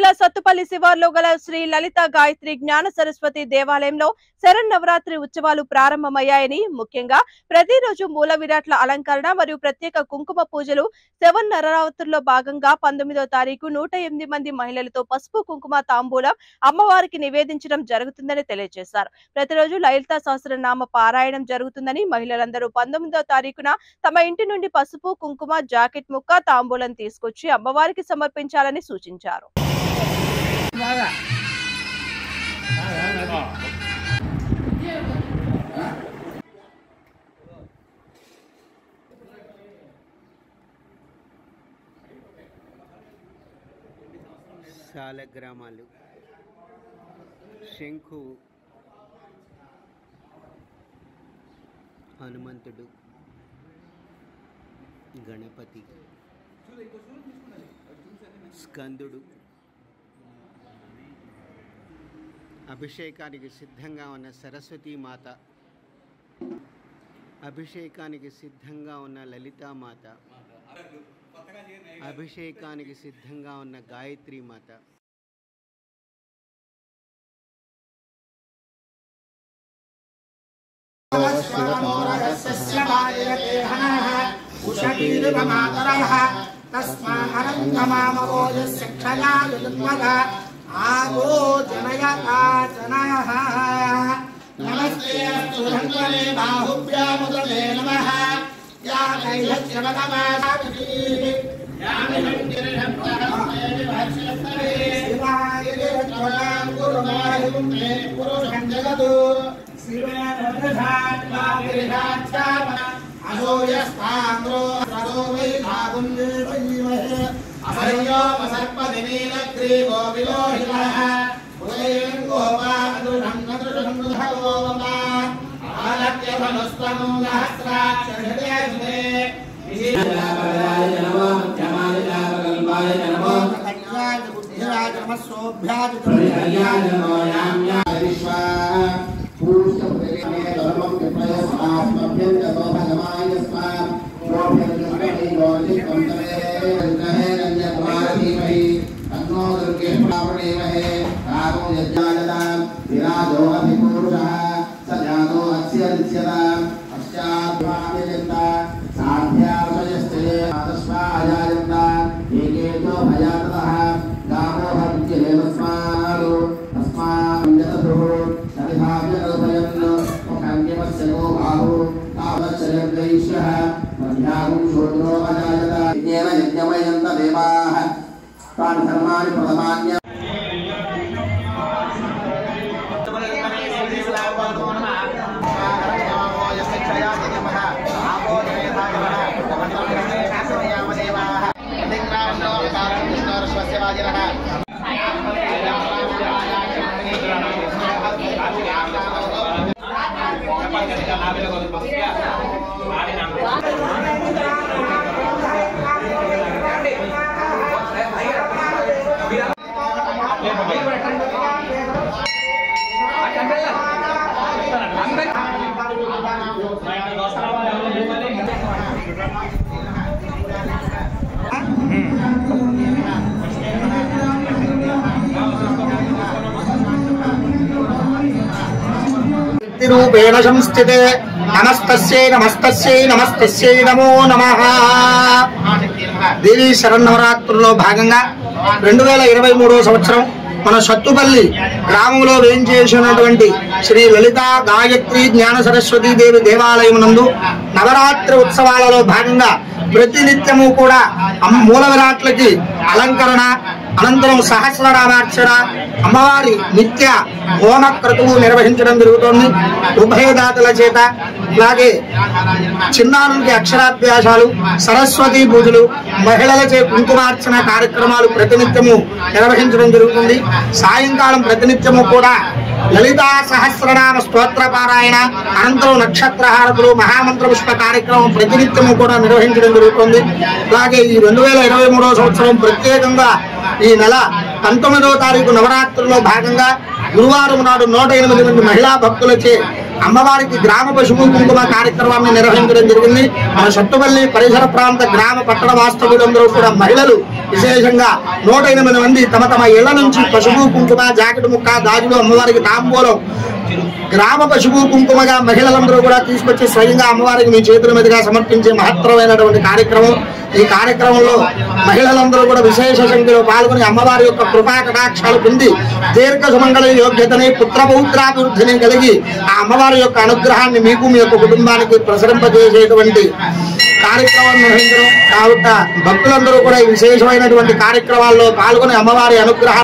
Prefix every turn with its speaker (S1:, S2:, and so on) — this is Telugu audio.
S1: సత్తుపల్లి శివార్లో గల శ్రీ లలిత గాయత్రి జ్ఞాన సరస్వతి దేవాలయంలో శరన్నవరాత్రి ఉత్సవాలు ప్రారంభమయ్యాయని ముఖ్యంగా ప్రతిరోజు మూల విరాట్ల అలంకరణ మరియు ప్రత్యేక కుంకుమ పూజలు శవన్ నవరాత్రుల్లో భాగంగా పంతొమ్మిదో తారీఖు నూట ఎనిమిది మంది మహిళలతో పసుపు కుంకుమ తాంబూలం అమ్మవారికి నివేదించడం జరుగుతుందని తెలియజేశారు ప్రతిరోజు లలిత సహస్రనామ పారాయణం జరుగుతుందని మహిళలందరూ పంతొమ్మిదో తారీఖున తమ ఇంటి నుండి పసుపు కుంకుమ జాకెట్ ముక్క తాంబూలం తీసుకొచ్చి అమ్మవారికి సమర్పించాలని సూచించారు
S2: శాలగ్రామాలు శంఖు హనుమంతుడు గణపతి స్కందుడు అభిషేకానికి సిద్ధంగా ఉన్న సరస్వతీ మాత అభిషేకానికి సిద్ధంగా ఉన్న లలితామాత అభిషేకానికి సిద్ధంగా ఉన్న గాయత్రి మాత
S3: ఉషకీర్వమాతరः తస్మాహరంగమామవోజస్య క్షయాయ దుర్మద ఆవో జనయతాచనయः నమస్తే అస్తు ధన్వనే బాహుభ్యాముదమే నమః యా నైలస్య భగవానాభిః శివాయ దేవత్వయాం గురుమాయుం మే పురుషం జగదు శివేన అసోయస్తాంద్రో రదో వై భాగుంజీమహే అసర్యోపసర్పదినీలగ్రీవో విలోహితః ఉదయం గోపాదురం నదృఢం భగవోమా ఆలక్యధనుస్తమో సహస్రాక్షరే
S4: తాను ధర్మాన్ని ప్రథమాన్య
S3: రూపేణ సంస్థితే నమస్తస్యై నమస్తస్యై నమస్తస్యై నమో నమః దేవి శరన్నవరాత్రుల్లో భాగంగా రెండు వేల ఇరవై మూడవ సంవత్సరం మన సత్తుపల్లి గ్రామంలో వేంచేసినటువంటి శ్రీ లలిత గాయత్రి జ్ఞాన సరస్వతీ దేవి దేవాలయం నందు నవరాత్రి ఉత్సవాలలో భాగంగా ప్రతినిత్యము కూడా అమ్మ మూల విరాట్లకి అలంకరణ అనంతరం సహస్రనామాక్షర అమ్మవారి నిత్య హోమ క్రతువు నిర్వహించడం జరుగుతోంది ఉభయదాతల చేత అలాగే చిన్నారులకి అక్షరాభ్యాసాలు సరస్వతి పూజలు మహిళలచే కుంకుమార్చన కార్యక్రమాలు ప్రతినిత్యము నిర్వహించడం జరుగుతుంది సాయంకాలం ప్రతినిత్యము కూడా లలితా సహస్రనామ స్తోత్ర పారాయణ అనంతరం నక్షత్ర హారతులు మహామంత్ర పుష్ప కార్యక్రమం ప్రతినిత్యము కూడా నిర్వహించడం జరుగుతుంది అలాగే ఈ రెండు వేల ఇరవై మూడవ సంవత్సరం ప్రత్యేకంగా ఈ నెల పంతొమ్మిదవ తారీఖు నవరాత్రుల్లో భాగంగా గురువారం నాడు నూట ఎనిమిది మంది మహిళా భక్తులచే అమ్మవారికి గ్రామ పశువు కుంకుమ కార్యక్రమాన్ని నిర్వహించడం జరిగింది మన సట్టుపల్లి పరిసర ప్రాంత గ్రామ పట్టణ వాస్తవులందరూ కూడా మహిళలు విశేషంగా నూట ఎనిమిది మంది తమ తమ ఇళ్ల నుంచి పసుపు కుంకుమ జాకెట్ ముక్క గాజులు అమ్మవారికి తాంబూలం గ్రామ పశువు కుంకుమగా మహిళలందరూ కూడా తీసుకొచ్చి స్వయంగా అమ్మవారికి మీ చేతుల మీదుగా సమర్పించే మహత్తరమైనటువంటి కార్యక్రమం ఈ కార్యక్రమంలో మహిళలందరూ కూడా విశేష సంఖ్యలో పాల్గొని అమ్మవారి యొక్క కృపా కటాక్షాలు పొంది దీర్ఘ సుమంగళ యోగ్యతని పుత్ర పౌత్రాభివృద్ధిని కలిగి ఆ అమ్మవారి యొక్క అనుగ్రహాన్ని మీకు మీ యొక్క కుటుంబానికి ప్రసరింపజేసేటువంటి కార్యక్రమం నిర్వహించడం కాబట్టి భక్తులందరూ కూడా ఈ విశేషమైనటువంటి కార్యక్రమాల్లో పాల్గొని అమ్మవారి అనుగ్రహం